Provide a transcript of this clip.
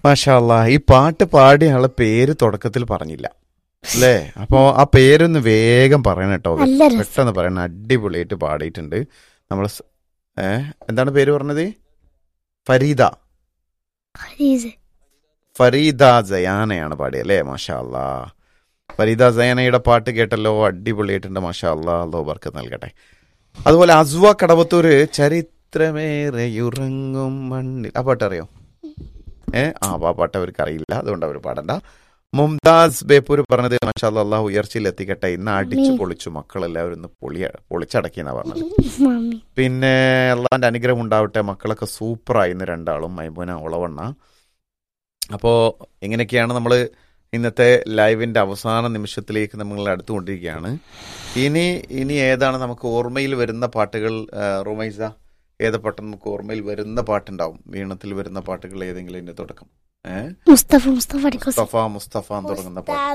മാഷാല്ല ഈ പാട്ട് പാടിയ ആളെ പേര് തുടക്കത്തിൽ പറഞ്ഞില്ല അല്ലേ അപ്പോ ആ പേരൊന്ന് വേഗം പറയണം കേട്ടോ നല്ല രസം പെട്ടെന്ന് പറയണം അടിപൊളിയായിട്ട് പാടിയിട്ടുണ്ട് നമ്മൾ ഏ എന്താണ് പേര് പറഞ്ഞത് ഫരീദ ഖദീജ. ഫരീദ ജയാനയാണ് പാടിയത് അല്ലേ മാഷാ അല്ലാ ഫരീദ ജയാനയുടെ പാട്ട് കേട്ടല്ലോ അടിപൊളിയായിട്ടുണ്ട് മാഷാ അല്ലാ അല്ലോ ബർക്ക് നൽകട്ടെ അതുപോലെ അസ്വ കടവത്തൂര് ചരിത്രമേറെയുറങ്ങും മണ്ണിൽ ആ പാട്ട് അറിയോ ഏ ആ ആ പാട്ട് അവർക്ക് അറിയില്ല അതുകൊണ്ട് അവർ പാടണ്ട മുംതാസ് ബേപ്പൂർ പറഞ്ഞത് മാഷാ അല്ലാ അള്ളാഹു ഉയർച്ചയിൽ എത്തിക്കട്ടെ ഇന്ന് അടിച്ചു ആമീൻ. പൊളിച്ചു മക്കളെല്ലാവരും ഇന്ന് പൊളിയ പൊളിച്ചടക്കിയെന്നാ പറഞ്ഞത് മമ്മി പിന്നെ അള്ളാന്റെ അനുഗ്രഹം ഉണ്ടാവട്ടെ മക്കളൊക്കെ സൂപ്പറായി ഇന്ന് രണ്ടാളും മൈമൂന ഉളവണ്ണ അപ്പോൾ ഇങ്ങനെയൊക്കെയാണ് നമ്മൾ ഇന്നത്തെ ലൈവിന്റെ അവസാന നിമിഷത്തിലേക്ക് നമ്മൾ അടുത്തുകൊണ്ടിരിക്കുകയാണ് ഇനി ഇനി ഏതാണ് നമുക്ക് ഓർമ്മയിൽ വരുന്ന പാട്ടുകൾ ആ, റുമൈസ ഏത് പാട്ട് നമുക്ക് ഓർമ്മയിൽ വരുന്ന പാട്ടുണ്ടാവും വീണത്തിൽ വരുന്ന പാട്ടുകൾ ഏതെങ്കിലും ഇതിന്റെ തുടക്കം ഏഹ് മുസ്തഫ മുസ്തഫ അടിക്കോസ് മുസ്തഫ മുസ്തഫ എന്ന് തുടങ്ങുന്ന പാട്ട്